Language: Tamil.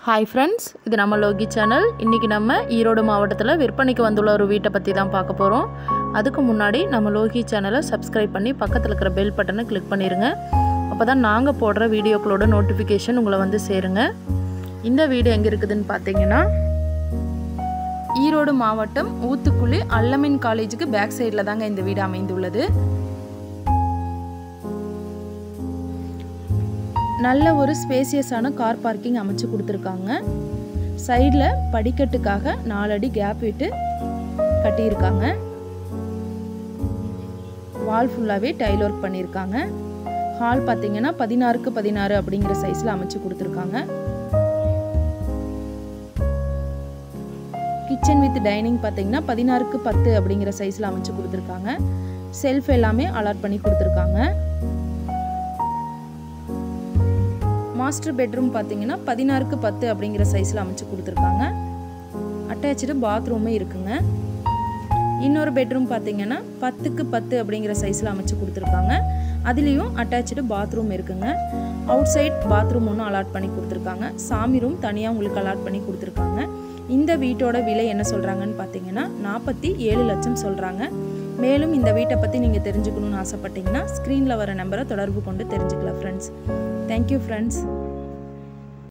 ஹாய் ஃப்ரெண்ட்ஸ் இது நம்ம லோகி சேனல் இன்றைக்கி நம்ம ஈரோடு மாவட்டத்தில் விற்பனைக்கு வந்துள்ள ஒரு வீட்டை பற்றி தான் பார்க்க போகிறோம் அதுக்கு முன்னாடி நம்ம லோகி சேனலை சப்ஸ்கிரைப் பண்ணி பக்கத்தில் இருக்கிற பெல் பட்டனை கிளிக் பண்ணிடுங்க அப்போ தான் நாங்கள் போடுற வீடியோக்களோட நோட்டிஃபிகேஷன் உங்களை வந்து சேருங்க இந்த வீடு எங்கே இருக்குதுன்னு பார்த்தீங்கன்னா ஈரோடு மாவட்டம் ஊத்துக்குழி அல்லமின் காலேஜுக்கு பேக் சைடில் தாங்க இந்த வீடு அமைந்துள்ளது நல்ல ஒரு ஸ்பேசியஸான கார் பார்க்கிங் அமைச்சு கொடுத்துருக்காங்க சைடில் படிக்கட்டுக்காக நாலடி கேப் விட்டு கட்டியிருக்காங்க வால் ஃபுல்லாகவே டைல் ஒர்க் பண்ணியிருக்காங்க ஹால் பார்த்தீங்கன்னா பதினாறுக்கு பதினாறு அப்படிங்கிற சைஸில் அமைச்சு கொடுத்துருக்காங்க கிச்சன் வித் டைனிங் பார்த்தீங்கன்னா பதினாறுக்கு பத்து அப்படிங்கிற சைஸில் அமைச்சு கொடுத்துருக்காங்க செல்ஃப் எல்லாமே அலாட் பண்ணி கொடுத்துருக்காங்க மாஸ்டர் பெட்ரூம் பார்த்தீங்கன்னா பதினாறுக்கு பத்து அப்படிங்கிற சைஸில் அமைச்சு கொடுத்துருக்காங்க அட்டாச்சு பாத்ரூமே இருக்குங்க இன்னொரு பெட்ரூம் பார்த்தீங்கன்னா பத்துக்கு பத்து அப்படிங்கிற சைஸில் அமைச்சு கொடுத்துருக்காங்க அதுலேயும் அட்டாச்சு பாத்ரூம் இருக்குங்க அவுட் சைட் பாத்ரூம் ஒன்றும் அலாட் பண்ணி கொடுத்துருக்காங்க சாமி ரூம் தனியாக உங்களுக்கு அலாட் பண்ணி கொடுத்துருக்காங்க இந்த வீட்டோட விலை என்ன சொல்கிறாங்கன்னு பார்த்தீங்கன்னா நாற்பத்தி ஏழு லட்சம் சொல்கிறாங்க மேலும் இந்த வீட்டை பற்றி நீங்கள் தெரிஞ்சுக்கணும்னு ஆசைப்பட்டீங்கன்னா ஸ்க்ரீனில் வர நம்பரை தொடர்பு கொண்டு தெரிஞ்சுக்கலாம் ஃப்ரெண்ட்ஸ் தேங்க்யூ ஃப்ரெண்ட்ஸ்